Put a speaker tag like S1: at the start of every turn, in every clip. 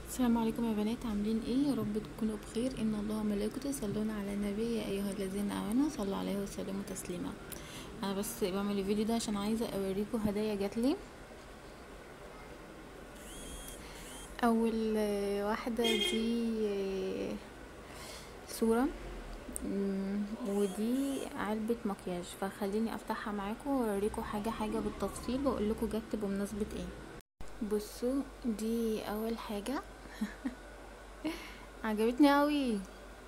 S1: السلام عليكم يا بنات عاملين ايه يا رب تكونوا بخير ان الله وملائكته يصلون على النبي يا ايها الذين امنوا صلوا عليه وسلموا تسليما انا بس بعمل الفيديو ده عشان عايزه اوريكم هدايا جاتلي اول آه، واحده دي آه، صوره مم، ودي علبة مكياج فخليني افتحها معاكم واوريكم حاجة حاجة بالتفصيل واقول لكم جت بمناسبة ايه بصوا دي اول حاجة عجبتني قوي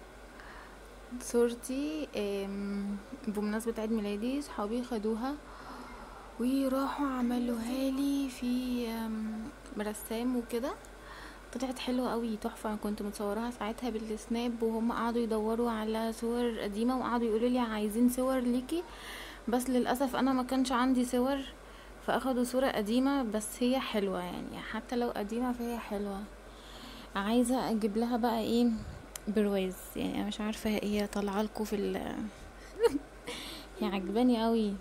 S1: صورتي آم، بمناسبة عيد ميلادي صحابي خدوها وراحوا عملوها لي في آم، رسام وكده طلعت حلوة قوي تحفة أنا كنت متصورها ساعتها بالسناب وهم قعدوا يدوروا على صور قديمة وقعدوا يقولوا لي عايزين صور ليكي بس للأسف أنا ما كانش عندي صور فأخدوا صورة قديمة بس هي حلوة يعني حتى لو قديمة فهي حلوة عايزة أجيب لها بقى ايه برواز يعني أنا مش عارفة هي طالعة لكم في ال هي عجباني قوي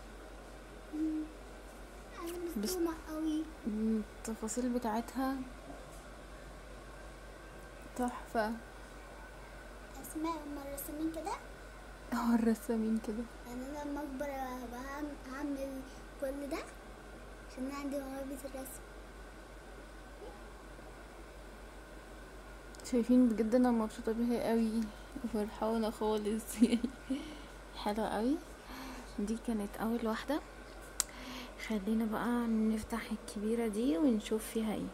S2: انا
S1: بس-
S2: مصدومة قوي
S1: التفاصيل بتاعتها تحفة
S2: اسماء هم الرسامين كده
S1: اه الرسامين كده
S2: انا لما اكبر هبقى هعم- هعمل كل ده عشان أنا عندي موهبة الرسم
S1: شايفين بجد انا مبسوطة بيها قوي فرحانة خالص يعني حلوة قوي دي كانت اول واحدة خلينا بقى نفتح الكبيرة دي ونشوف فيها ايه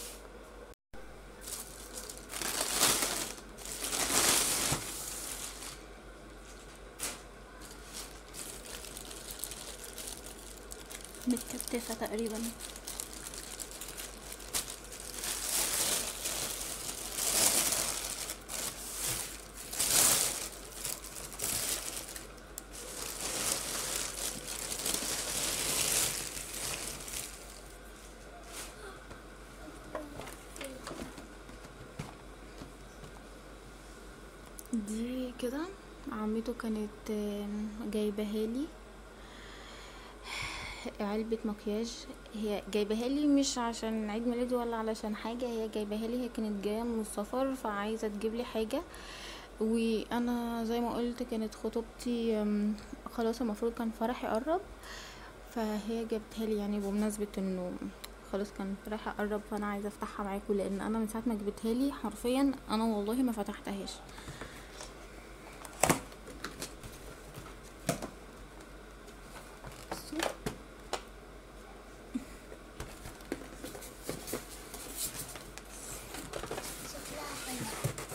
S1: متكتفة تقريبا دي كده عمته كانت آم، جايباها لي علبة مكياج هي جايباها لي مش عشان عيد ميلادي ولا علشان حاجة هي جايباها لي هي كانت جاية من السفر فعايزة تجيب لي حاجة وانا زي ما قلت كانت خطوبتي آم، خلاص المفروض كان فرحي قرب فهي جابتها لي يعني بمناسبة انه خلاص كان فرحي قرب فانا عايزة افتحها معاكم لان انا من ساعة ما جبتها لي حرفيا انا والله ما فتحتهاش بصوا.
S2: شكلها حلو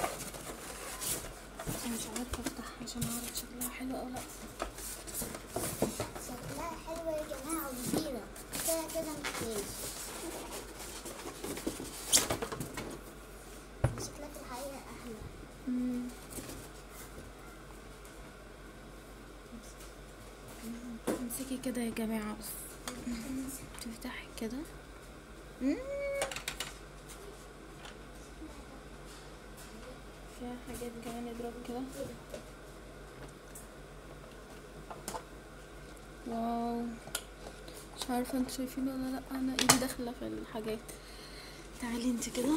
S1: انا مش عارفة افتحها عشان اعرف شكلها حلو او لا
S2: شكلها حلوة يا جماعة وكبيرة كده كده مكياج شكلها في الحقيقة أحلى
S1: مم. امسكي كده يا جماعة بس تفتحي كده مم. فيها حاجات كمان اضرب كده واو مش عارفة انتوا شايفين ولا لا انا ايدي داخلة في الحاجات تعالي انت كده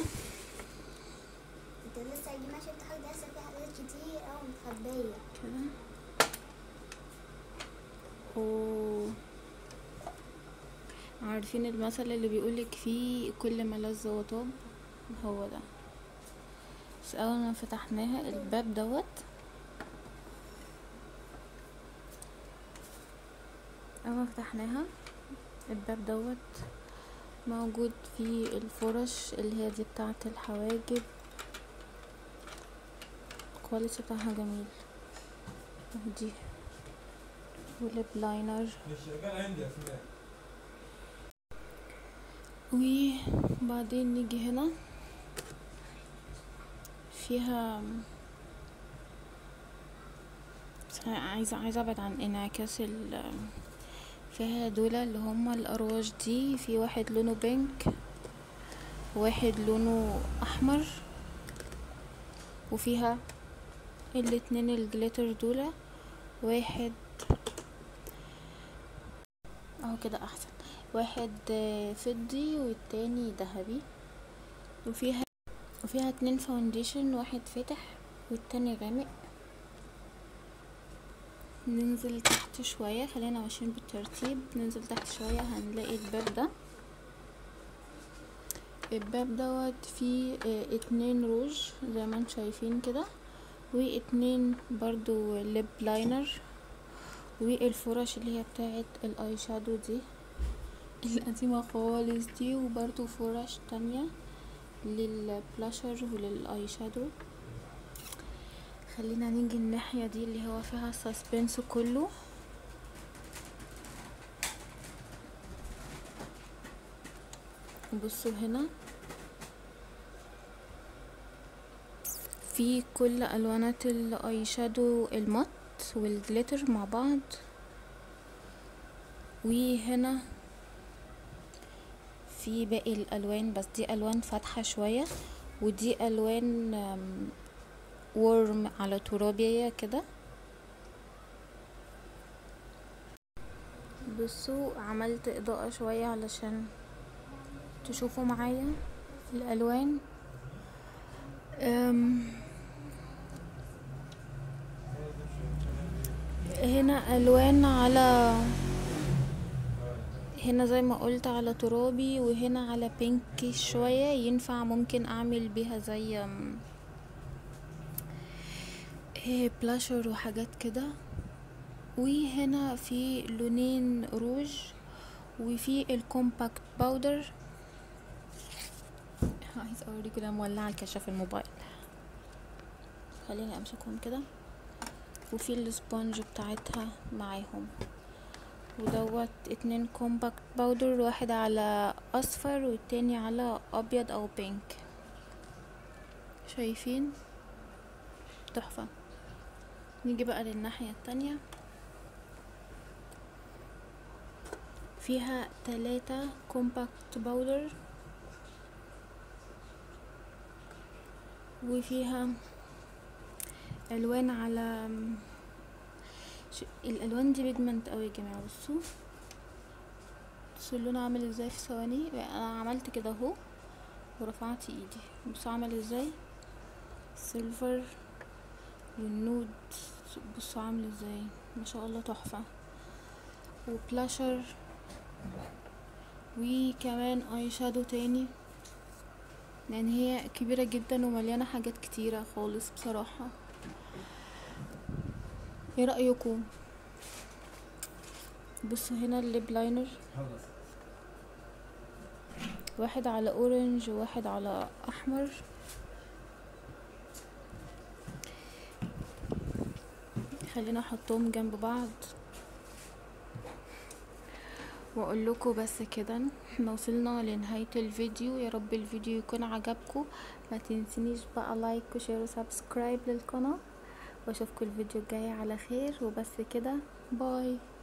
S2: انت لسه قايلين عشان تاخد لسه في حاجات كتير أوي متخبية
S1: كده اوه عارفين المثل اللي بيقولك فيه كل ما لذ وطاب هو ده بس اول ما فتحناها الباب دوت اول ما فتحناها الباب دوت موجود فيه الفرش اللي هي دي بتاعة الحواجب الكواليتي بتاعها جميل دي وليب لاينر
S3: مش شغال عندي اسماء
S1: وبعدين نيجي هنا فيها بس أنا عايزة عايزة ابعد عن انعكاس ال فيها دول اللي هما الارواج دي في واحد لونه بينك واحد لونه احمر وفيها الاتنين الجليتر دول واحد اهو كده احسن واحد آه، فضي والتاني ذهبي وفيها وفيها اتنين فاونديشن واحد فاتح والتاني غامق ننزل تحت شوية خلينا ماشيين بالترتيب ننزل تحت شوية هنلاقي الباب ده الباب دوت فيه اه اتنين روج زي ما انتم شايفين كده واتنين برضو ليب لاينر والفرش اللي هي بتاعت الاي شادو دي القديمة خالص دي وبرضو فرش تانية للبلاشر وللاي شادو خلينا نيجي الناحية دي اللي هو فيها السسبنس كله بصوا هنا في كل الوانات الاي شادو المط والجليتر مع بعض وهنا في باقي الالوان بس دي الوان فاتحة شوية ودي الوان ورم على ترابية كده بصوا عملت اضاءة شوية علشان تشوفوا معايا الالوان أم هنا الوان على هنا زي ما قلت على ترابي وهنا على بينك شوية ينفع ممكن اعمل بيها زي بلاشر وحاجات كده وهنا في لونين روج وفي الكومباكت باودر عايز اوريكم كده مولعه الكشاف الموبايل خليني امسكهم كده وفي السبونج بتاعتها معاهم ودوت اتنين كومباكت باودر واحد على اصفر والتاني على ابيض او بينك شايفين تحفة نيجي بقى للناحية التانية فيها تلاتة كومباكت باودر وفيها الوان على ش... الالوان دي بيجمنت قوي يا جماعه بصوا بصوا اللون عامل ازاي في ثواني انا عملت كده اهو ورفعت ايدي بصوا عامل ازاي سيلفر والنود بصوا عامل ازاي ما شاء الله تحفه وبلاشر وكمان اي شادو تاني لان هي كبيره جدا ومليانه حاجات كتيره خالص بصراحه ايه رايكم بصوا هنا الليب لاينر واحد على اورنج وواحد على احمر خلينا احطهم جنب بعض واقول لكم بس كده احنا وصلنا لنهايه الفيديو يا رب الفيديو يكون عجبكم ما تنسونيش بقى لايك وشير وسبسكرايب للقناه واشوفكم الفيديو الجاي على خير وبس كده باي